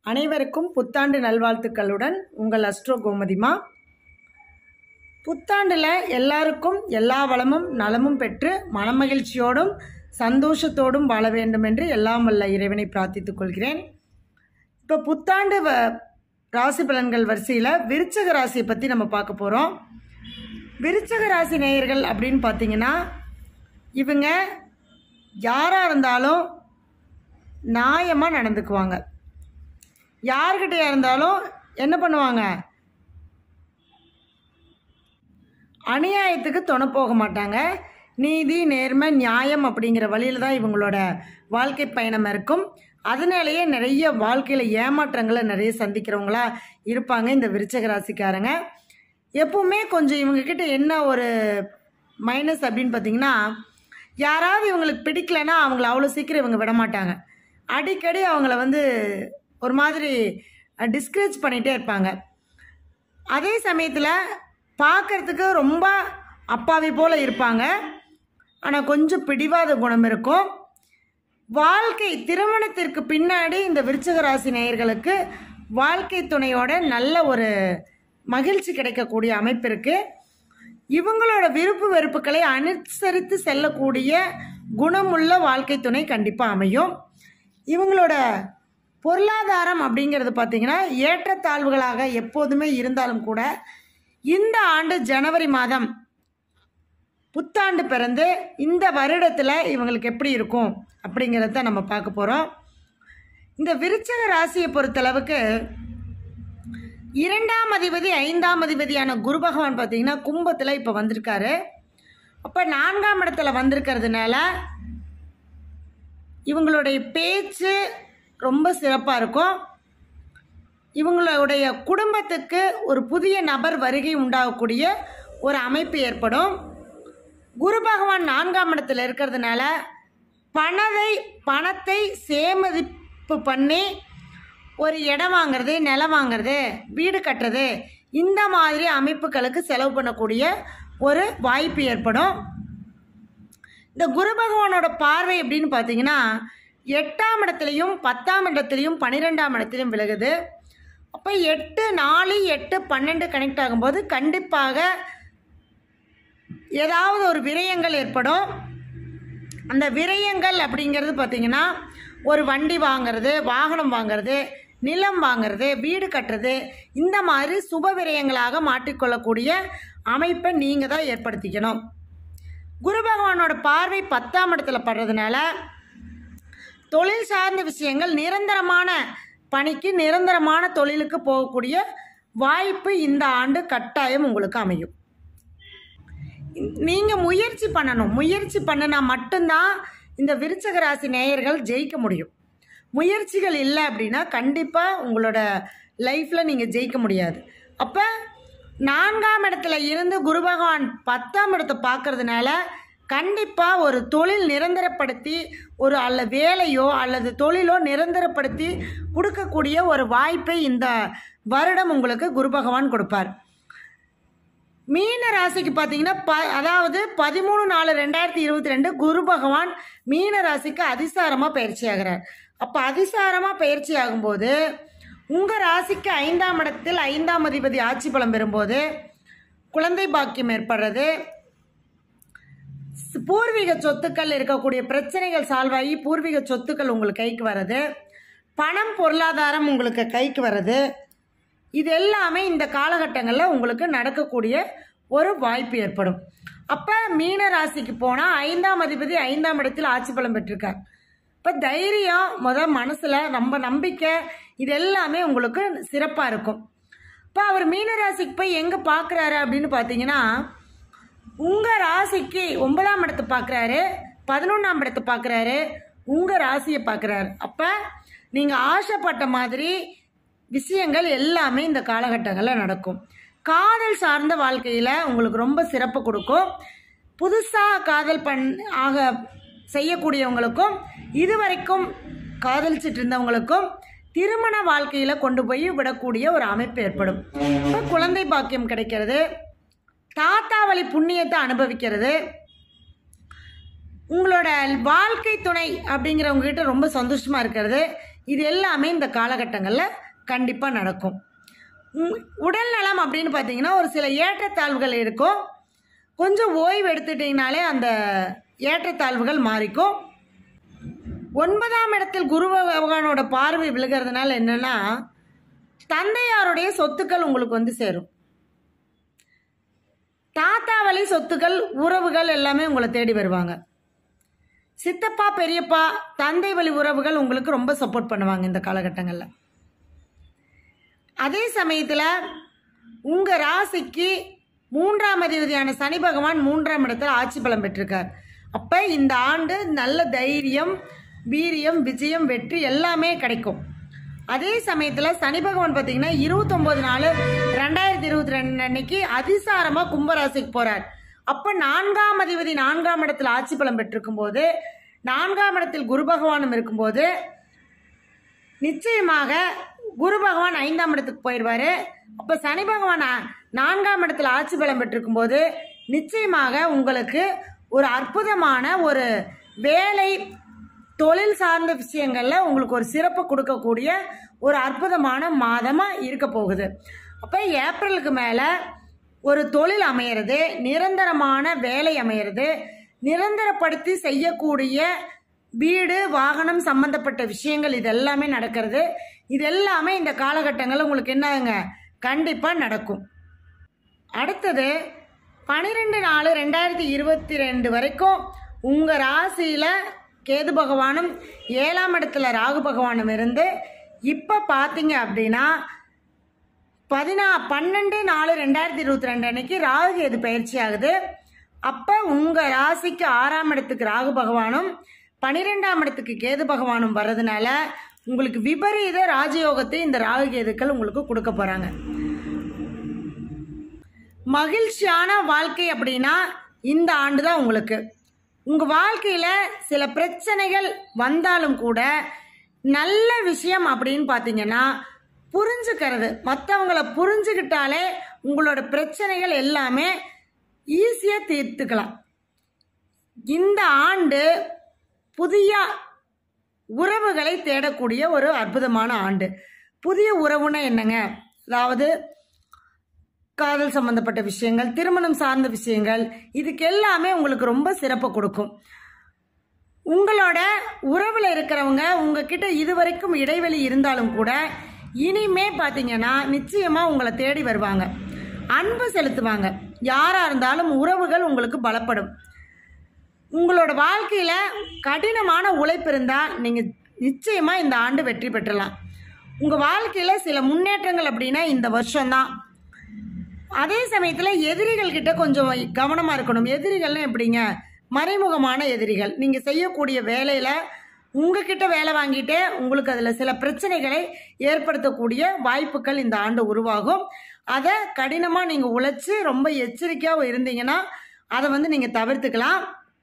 அனைவருக்கும் புத்தாண்டு நல்வாழ்த்துக்களுடன் உங்கள் அஸ்ட்ரோ கோமதிமா புத்தாண்டில் எல்லாருக்கும் எல்லா வளமும் நலமும் பெற்று மனமகிழ்ச்சியோடும் சந்தோஷத்தோடும் வாழ வேண்டும் என்று எல்லாம் வல்ல இறைவனை பிரார்த்தித்துக் கொள்கிறேன் இப்போ புத்தாண்டு வ ராசி பலன்கள் வரிசையில் விருச்சக ராசியை பற்றி நம்ம பார்க்க போகிறோம் விருச்சக ராசி நேயர்கள் அப்படின்னு பார்த்தீங்கன்னா இவங்க யாராக இருந்தாலும் நியாயமாக நடந்துக்குவாங்க யார்கிட்டயா இருந்தாலும் என்ன பண்ணுவாங்க அநியாயத்துக்கு துணை போக மாட்டாங்க நீதி நேர்மை நியாயம் அப்படிங்கிற வழியில் தான் இவங்களோட வாழ்க்கை பயணம் இருக்கும் அதனாலேயே நிறைய வாழ்க்கையில் ஏமாற்றங்களை நிறைய சந்திக்கிறவங்களா இருப்பாங்க இந்த விருச்சக ராசிக்காரங்க எப்பவுமே கொஞ்சம் இவங்கக்கிட்ட என்ன ஒரு மைனஸ் அப்படின்னு பார்த்தீங்கன்னா யாராவது இவங்களுக்கு பிடிக்கலன்னா அவங்கள அவ்வளோ சீக்கிரம் இவங்க விட மாட்டாங்க அடிக்கடி அவங்கள வந்து ஒரு மாதிரி டிஸ்கரேஜ் பண்ணிகிட்டே இருப்பாங்க அதே சமயத்தில் பார்க்கறதுக்கு ரொம்ப அப்பாவி போல் இருப்பாங்க ஆனால் கொஞ்சம் பிடிவாத குணம் இருக்கும் வாழ்க்கை திருமணத்திற்கு பின்னாடி இந்த விருச்சக ராசி நேயர்களுக்கு வாழ்க்கை துணையோட நல்ல ஒரு மகிழ்ச்சி கிடைக்கக்கூடிய அமைப்பு இருக்குது இவங்களோட விருப்பு வெறுப்புகளை அனுசரித்து செல்லக்கூடிய குணமுள்ள வாழ்க்கை துணை கண்டிப்பாக அமையும் இவங்களோட பொருளாதாரம் அப்படிங்கிறது பார்த்திங்கன்னா ஏற்றத்தாழ்வுகளாக எப்போதுமே இருந்தாலும் கூட இந்த ஆண்டு ஜனவரி மாதம் புத்தாண்டு பிறந்து இந்த வருடத்தில் இவங்களுக்கு எப்படி இருக்கும் அப்படிங்கிறத நம்ம பார்க்க போகிறோம் இந்த விருச்சக ராசியை பொறுத்தளவுக்கு இரண்டாம் அதிபதி ஐந்தாம் அதிபதியான குரு பகவான் பார்த்தீங்கன்னா கும்பத்தில் இப்போ வந்திருக்காரு அப்போ நான்காம் இடத்துல வந்திருக்கிறதுனால இவங்களுடைய பேச்சு ரொம்ப சிறப்பாக இருக்கும் இவங்களுடைய குடும்பத்துக்கு ஒரு புதிய நபர் வருகை உண்டாகக்கூடிய ஒரு அமைப்பு ஏற்படும் குரு பகவான் நான்காம் இடத்துல இருக்கிறதுனால பணத்தை பணத்தை சேமிப்பு பண்ணி ஒரு இடம் வாங்குறது நிலம் வாங்குறது வீடு கட்டுறது இந்த மாதிரி அமைப்புகளுக்கு செலவு பண்ணக்கூடிய ஒரு வாய்ப்பு ஏற்படும் இந்த குரு பகவானோட பார்வை எப்படின்னு பார்த்தீங்கன்னா எட்டாம் இடத்துலையும் பத்தாம் இடத்துலையும் பன்னிரெண்டாம் இடத்துலையும் விலகுது அப்போ எட்டு நாலு எட்டு பன்னெண்டு கனெக்ட் ஆகும்போது கண்டிப்பாக ஏதாவது ஒரு விரயங்கள் ஏற்படும் அந்த விரயங்கள் அப்படிங்கிறது பார்த்திங்கன்னா ஒரு வண்டி வாங்கிறது வாகனம் வாங்கிறது நிலம் வாங்கிறது வீடு கட்டுறது இந்த மாதிரி சுப விரயங்களாக மாற்றிக்கொள்ளக்கூடிய அமைப்பை நீங்கள் தான் ஏற்படுத்திக்கணும் குரு பகவானோட பார்வை பத்தாம் இடத்துல படுறதுனால தொழில் சார்ந்த விஷயங்கள் நிரந்தரமான பணிக்கு நிரந்தரமான தொழிலுக்கு போகக்கூடிய வாய்ப்பு இந்த ஆண்டு கட்டாயம் உங்களுக்கு அமையும் நீங்கள் முயற்சி பண்ணணும் முயற்சி பண்ணினா மட்டும்தான் இந்த விருச்சக ராசி நேயர்கள் ஜெயிக்க முடியும் முயற்சிகள் இல்லை அப்படின்னா கண்டிப்பாக உங்களோட லைஃப்பில் நீங்கள் ஜெயிக்க முடியாது அப்போ நான்காம் இடத்துல இருந்து குரு பகவான் பத்தாம் இடத்தை பார்க்கறதுனால கண்டிப்பாக ஒரு தொழில் நிரந்தரப்படுத்தி ஒரு அல்ல வேலையோ அல்லது தொழிலோ நிரந்தரப்படுத்தி கொடுக்கக்கூடிய ஒரு வாய்ப்பை இந்த வருடம் உங்களுக்கு குரு பகவான் கொடுப்பார் மீன ராசிக்கு பார்த்தீங்கன்னா ப அதாவது பதிமூணு நாலு ரெண்டாயிரத்தி இருபத்தி ரெண்டு குரு பகவான் மீன ராசிக்கு அதிசாரமாக பயிற்சி ஆகிறார் அப்போ அதிசாரமாக பயிற்சி ஆகும்போது உங்கள் ராசிக்கு ஐந்தாம் இடத்தில் ஐந்தாம் அதிபதி ஆட்சி பலம் பெறும்போது குழந்தை பாக்கியம் ஏற்படுறது பூர்வீக சொத்துக்கள் இருக்கக்கூடிய பிரச்சனைகள் சால்வ் ஆகி பூர்வீக சொத்துக்கள் உங்களுக்கு கைக்கு வர்றது பணம் பொருளாதாரம் உங்களுக்கு கைக்கு வர்றது இது எல்லாமே இந்த காலகட்டங்களில் உங்களுக்கு நடக்கக்கூடிய ஒரு வாய்ப்பு ஏற்படும் அப்போ மீன ராசிக்கு போனால் ஐந்தாம் அதிபதி ஐந்தாம் இடத்தில் ஆட்சி பலம் பெற்றிருக்கார் இப்போ தைரியம் முத மனசில் நம்ம நம்பிக்கை இது எல்லாமே உங்களுக்கு சிறப்பாக இருக்கும் இப்போ அவர் மீன ராசிக்கு போய் எங்கே பார்க்குறாரு அப்படின்னு பார்த்தீங்கன்னா உங்கள் ராசிக்கு ஒன்பதாம் இடத்தை பார்க்குறாரு பதினொன்றாம் இடத்தை பார்க்குறாரு உங்கள் ராசியை பார்க்குறாரு அப்போ நீங்கள் ஆசைப்பட்ட மாதிரி விஷயங்கள் எல்லாமே இந்த காலகட்டங்களில் நடக்கும் காதல் சார்ந்த வாழ்க்கையில் உங்களுக்கு ரொம்ப சிறப்பு கொடுக்கும் புதுசாக காதல் பண் ஆக செய்யக்கூடியவங்களுக்கும் இதுவரைக்கும் காதலிச்சிட்டு இருந்தவங்களுக்கும் திருமண வாழ்க்கையில் கொண்டு போய் விடக்கூடிய ஒரு அமைப்பு ஏற்படும் இப்போ குழந்தை பாக்கியம் கிடைக்கிறது தாத்தா வழி புண்ணியத்தை அனுபவிக்கிறது உங்களோட வாழ்க்கை துணை அப்படிங்கிறவங்க கிட்ட ரொம்ப சந்தோஷமாக இருக்கிறது இது எல்லாமே இந்த காலகட்டங்களில் கண்டிப்பாக நடக்கும் உம், உடல் நலம் அப்படின்னு பார்த்தீங்கன்னா ஒரு சில ஏற்றத்தாழ்வுகள் இருக்கும் கொஞ்சம் ஓய்வு எடுத்துட்டிங்கனாலே அந்த ஏற்றத்தாழ்வுகள் மாறிக்கும் ஒன்பதாம் இடத்தில் குரு பகவானோட பார்வை விழுகிறதுனால என்னன்னா தந்தையாருடைய சொத்துக்கள் உங்களுக்கு வந்து சேரும் தாத்தா வழி சொத்துக்கள் உறவுகள் எல்லாமே உங்களை தேடி வருவாங்க சித்தப்பா பெரியப்பா தந்தை வழி உறவுகள் உங்களுக்கு ரொம்ப சப்போர்ட் பண்ணுவாங்க இந்த காலகட்டங்களில் அதே சமயத்தில் உங்கள் ராசிக்கு மூன்றாம் அதிபதியான சனி பகவான் மூன்றாம் இடத்துல ஆட்சி பலம் பெற்றிருக்கார் அப்போ இந்த ஆண்டு நல்ல தைரியம் வீரியம் விஜயம் வெற்றி எல்லாமே கிடைக்கும் அதே சமயத்தில் சனி பகவான் பார்த்தீங்கன்னா இருபத்தொம்போது நாலு ரெண்டாயிரத்தி இருபத்தி ரெண்டு அன்னைக்கு அதிசாரமாக கும்பராசிக்கு போகிறார் அப்போ நான்காம் அதிபதி நான்காம் இடத்துல ஆட்சி பலம் பெற்றிருக்கும் போது நான்காம் இடத்தில் குரு பகவானும் இருக்கும்போது நிச்சயமாக குரு பகவான் ஐந்தாம் இடத்துக்கு போயிடுவாரு அப்போ சனி பகவான் நா- நான்காம் இடத்துல ஆட்சி பலம் பெற்றிருக்கும் போது நிச்சயமாக உங்களுக்கு ஒரு அற்புதமான ஒரு வேலை தொழில் சார்ந்த விஷயங்களில் உங்களுக்கு ஒரு சிறப்பு கொடுக்கக்கூடிய ஒரு அற்புதமான மாதமாக இருக்க போகுது அப்போ ஏப்ரலுக்கு மேலே ஒரு தொழில் அமையிறது நிரந்தரமான வேலை அமையிறது நிரந்தரப்படுத்தி செய்யக்கூடிய வீடு வாகனம் சம்பந்தப்பட்ட விஷயங்கள் இது எல்லாமே நடக்கிறது இது எல்லாமே இந்த காலகட்டங்களில் உங்களுக்கு என்னங்க கண்டிப்பாக நடக்கும் அடுத்தது பன்னிரெண்டு நாலு ரெண்டாயிரத்தி இருபத்தி ரெண்டு வரைக்கும் உங்கள் ராசியில் கேது பகவானும் ஏழாம் இடத்துல ராகு பகவானும் இருந்து இப்போ பார்த்தீங்க அப்படின்னா பதினா பன்னெண்டு நாலு ரெண்டாயிரத்தி இருபத்தி ரெண்டு அன்னைக்கு ராகு கேது பயிற்சி ஆகுது அப்போ உங்கள் ராசிக்கு ஆறாம் இடத்துக்கு ராகு பகவானும் பன்னிரெண்டாம் இடத்துக்கு கேது பகவானும் வர்றதுனால உங்களுக்கு விபரீத ராஜயோகத்தை இந்த ராகு கேதுக்கள் உங்களுக்கு கொடுக்க போகிறாங்க மகிழ்ச்சியான வாழ்க்கை அப்படின்னா இந்த ஆண்டு தான் உங்களுக்கு உங்கள் வாழ்க்கையில் சில பிரச்சனைகள் வந்தாலும் கூட நல்ல விஷயம் அப்படின்னு பார்த்தீங்கன்னா புரிஞ்சுக்கிறது மற்றவங்கள புரிஞ்சுக்கிட்டாலே உங்களோட பிரச்சனைகள் எல்லாமே ஈஸியாக தீர்த்துக்கலாம் இந்த ஆண்டு புதிய உறவுகளை தேடக்கூடிய ஒரு அற்புதமான ஆண்டு புதிய உறவுனா என்னங்க அதாவது காதல் சம்பந்தப்பட்ட விஷயங்கள் திருமணம் சார்ந்த விஷயங்கள் இதுக்கு எல்லாமே உங்களுக்கு ரொம்ப சிறப்பை கொடுக்கும் உங்களோட உறவில் இருக்கிறவங்க உங்ககிட்ட இதுவரைக்கும் இடைவெளி இருந்தாலும் கூட இனிமே பார்த்தீங்கன்னா நிச்சயமாக உங்களை தேடி வருவாங்க அன்பு செலுத்துவாங்க யாராக இருந்தாலும் உறவுகள் உங்களுக்கு பலப்படும் உங்களோட வாழ்க்கையில் கடினமான உழைப்பு இருந்தால் நீங்கள் நிச்சயமாக இந்த ஆண்டு வெற்றி பெற்றலாம் உங்கள் வாழ்க்கையில் சில முன்னேற்றங்கள் அப்படின்னா இந்த வருஷம்தான் அதே சமயத்தில் எதிரிகள் கிட்ட கொஞ்சம் கவனமாக இருக்கணும் எதிரிகள்னா எப்படிங்க மறைமுகமான எதிரிகள் நீங்கள் செய்யக்கூடிய வேலையில் உங்ககிட்ட வேலை வாங்கிட்டு உங்களுக்கு அதில் சில பிரச்சனைகளை ஏற்படுத்தக்கூடிய வாய்ப்புகள் இந்த ஆண்டு உருவாகும் அதை கடினமாக நீங்கள் உழைச்சி ரொம்ப எச்சரிக்கையாக இருந்தீங்கன்னா அதை வந்து நீங்கள் தவிர்த்துக்கலாம்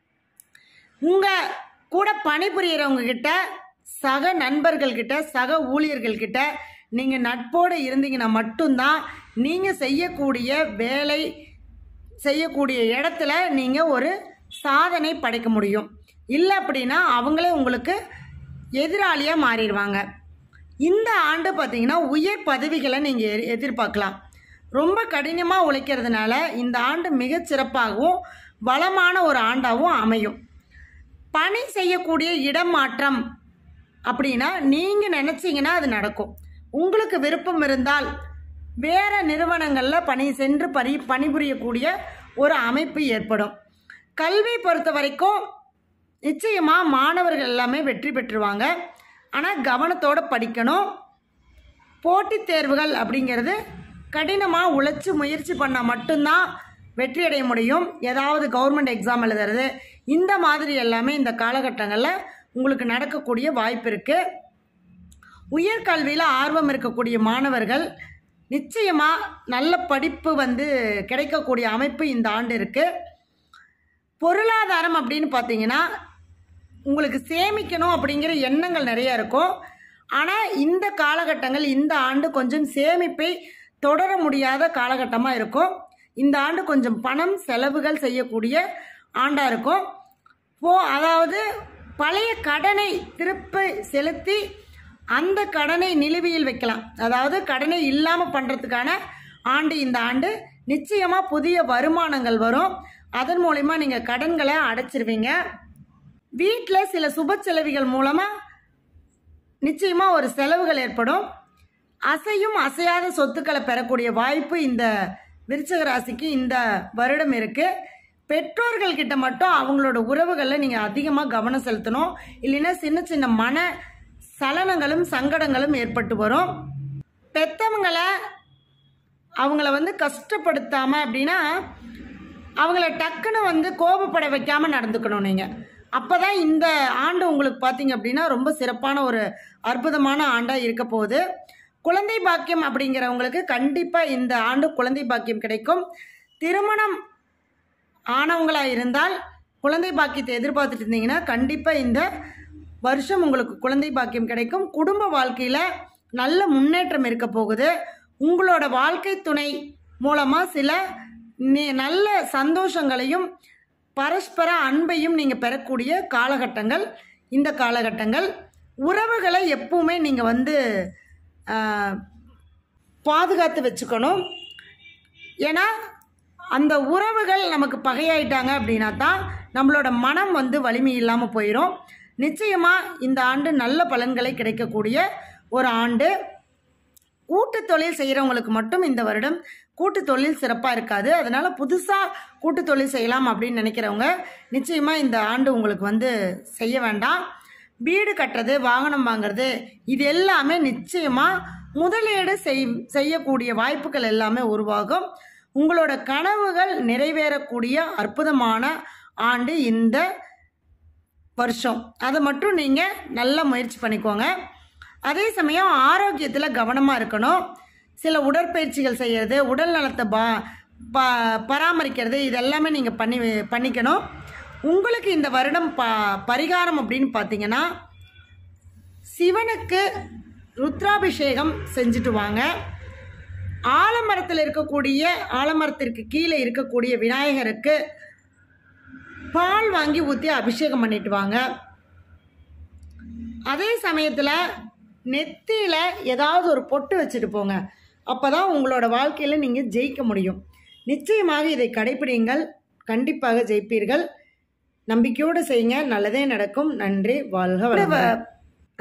உங்கள் கூட பணிபுரியறவங்க கிட்ட சக நண்பர்கள்கிட்ட சக ஊழியர்கள்கிட்ட நீங்கள் நட்போடு இருந்தீங்கன்னா மட்டும்தான் நீங்கள் செய்யக்கூடிய வேலை செய்யக்கூடிய இடத்துல நீங்கள் ஒரு சாதனை படைக்க முடியும் இல்லை அப்படின்னா அவங்களே உங்களுக்கு எதிராளியாக மாறிடுவாங்க இந்த ஆண்டு பார்த்தீங்கன்னா உயர் பதவிகளை நீங்கள் எதிர்பார்க்கலாம் ரொம்ப கடினமாக உழைக்கிறதுனால இந்த ஆண்டு மிகச் சிறப்பாகவும் வளமான ஒரு ஆண்டாகவும் அமையும் பணி செய்யக்கூடிய இடம் மாற்றம் அப்படின்னா நீங்கள் நினச்சிங்கன்னா அது நடக்கும் உங்களுக்கு விருப்பம் இருந்தால் வேறு நிறுவனங்களில் பணி சென்று பணி பணிபுரியக்கூடிய ஒரு அமைப்பு ஏற்படும் கல்வி பொறுத்த வரைக்கும் நிச்சயமாக மாணவர்கள் எல்லாமே வெற்றி பெற்றுருவாங்க ஆனால் கவனத்தோடு படிக்கணும் போட்டித் தேர்வுகள் அப்படிங்கிறது கடினமாக உழைச்சி முயற்சி பண்ணால் மட்டும்தான் வெற்றி அடைய முடியும் ஏதாவது கவர்மெண்ட் எக்ஸாம் எழுதுறது இந்த மாதிரி எல்லாமே இந்த காலகட்டங்களில் உங்களுக்கு நடக்கக்கூடிய வாய்ப்பு இருக்குது உயர்கல்வியில் ஆர்வம் இருக்கக்கூடிய மாணவர்கள் நிச்சயமாக நல்ல படிப்பு வந்து கிடைக்கக்கூடிய அமைப்பு இந்த ஆண்டு இருக்குது பொருளாதாரம் அப்படின்னு பார்த்தீங்கன்னா உங்களுக்கு சேமிக்கணும் அப்படிங்கிற எண்ணங்கள் நிறைய இருக்கும் ஆனால் இந்த காலகட்டங்கள் இந்த ஆண்டு கொஞ்சம் சேமிப்பை தொடர முடியாத காலகட்டமாக இருக்கும் இந்த ஆண்டு கொஞ்சம் பணம் செலவுகள் செய்யக்கூடிய ஆண்டாக இருக்கும் போ அதாவது பழைய கடனை திருப்பி செலுத்தி அந்த கடனை நிலுவையில் வைக்கலாம் அதாவது கடனை இல்லாமல் பண்ணுறதுக்கான ஆண்டு இந்த ஆண்டு நிச்சயமாக புதிய வருமானங்கள் வரும் அதன் மூலிமா நீங்கள் கடன்களை அடைச்சிருவீங்க வீட்டில் சில சுப செலவுகள் மூலமாக நிச்சயமாக ஒரு செலவுகள் ஏற்படும் அசையும் அசையாத சொத்துக்களை பெறக்கூடிய வாய்ப்பு இந்த விருச்சக ராசிக்கு இந்த வருடம் இருக்குது பெற்றோர்கள் கிட்ட மட்டும் அவங்களோட உறவுகளில் நீங்கள் அதிகமாக கவனம் செலுத்தணும் இல்லைன்னா சின்ன சின்ன மன சலனங்களும் சங்கடங்களும் ஏற்பட்டு வரும் பெத்தவங்களை அவங்கள வந்து கஷ்டப்படுத்தாமல் அப்படின்னா அவங்கள டக்குன்னு வந்து கோபப்பட வைக்காமல் நடந்துக்கணும் நீங்கள் அப்போ தான் இந்த ஆண்டு உங்களுக்கு பார்த்தீங்க அப்படின்னா ரொம்ப சிறப்பான ஒரு அற்புதமான ஆண்டாக இருக்க போகுது குழந்தை பாக்கியம் அப்படிங்கிறவங்களுக்கு கண்டிப்பாக இந்த ஆண்டு குழந்தை பாக்கியம் கிடைக்கும் திருமணம் ஆனவங்களாக இருந்தால் குழந்தை பாக்கியத்தை எதிர்பார்த்துட்டு இருந்தீங்கன்னா கண்டிப்பாக இந்த வருஷம் உங்களுக்கு குழந்தை பாக்கியம் கிடைக்கும் குடும்ப வாழ்க்கையில் நல்ல முன்னேற்றம் இருக்க போகுது உங்களோட வாழ்க்கை துணை மூலமாக சில நி- நல்ல சந்தோஷங்களையும் பரஸ்பர அன்பையும் நீங்கள் பெறக்கூடிய காலகட்டங்கள் இந்த காலகட்டங்கள் உறவுகளை எப்பவுமே நீங்கள் வந்து ஆஹ், பாதுகாத்து வச்சுக்கணும் ஏன்னா அந்த உறவுகள் நமக்கு பகையாயிட்டாங்க அப்படின்னா தான் நம்மளோட மனம் வந்து வலிமை இல்லாமல் போயிடும் நிச்சயமாக இந்த ஆண்டு நல்ல பலன்களை கிடைக்கக்கூடிய ஒரு ஆண்டு கூட்டு தொழில் செய்கிறவங்களுக்கு மட்டும் இந்த வருடம் கூட்டு தொழில் சிறப்பாக இருக்காது அதனால் புதுசாக கூட்டு தொழில் செய்யலாம் அப்படின்னு நினைக்கிறவங்க நிச்சயமாக இந்த ஆண்டு உங்களுக்கு வந்து செய்ய வேண்டாம் வீடு கட்டுறது வாகனம் வாங்குறது இது எல்லாமே நிச்சயமாக முதலீடு செய் செய்யக்கூடிய வாய்ப்புகள் எல்லாமே உருவாகும் உங்களோட கனவுகள் நிறைவேறக்கூடிய அற்புதமான ஆண்டு இந்த வருஷம் அதை மட்டும் நீங்கள் நல்ல முயற்சி பண்ணிக்கோங்க அதே சமயம் ஆரோக்கியத்தில் கவனமாக இருக்கணும் சில உடற்பயிற்சிகள் செய்கிறது உடல் நலத்தை பா ப பராமரிக்கிறது இதெல்லாமே நீங்கள் பண்ணி பண்ணிக்கணும் உங்களுக்கு இந்த வருடம் ப பரிகாரம் அப்படின்னு பார்த்தீங்கன்னா சிவனுக்கு ருத்ராபிஷேகம் செஞ்சுட்டு வாங்க ஆலமரத்தில் இருக்கக்கூடிய ஆலமரத்திற்கு கீழே இருக்கக்கூடிய விநாயகருக்கு பால் வாங்கி ஊற்றி அபிஷேகம் பண்ணிட்டு வாங்க அதே சமயத்தில் நெத்தியில் ஏதாவது ஒரு பொட்டு வச்சுட்டு போங்க அப்போ தான் உங்களோட வாழ்க்கையில் நீங்கள் ஜெயிக்க முடியும் நிச்சயமாக இதை கடைப்பிடியுங்கள் கண்டிப்பாக ஜெயிப்பீர்கள் நம்பிக்கையோடு செய்யுங்க நல்லதே நடக்கும் நன்றி வாழ்க வளமுடன்.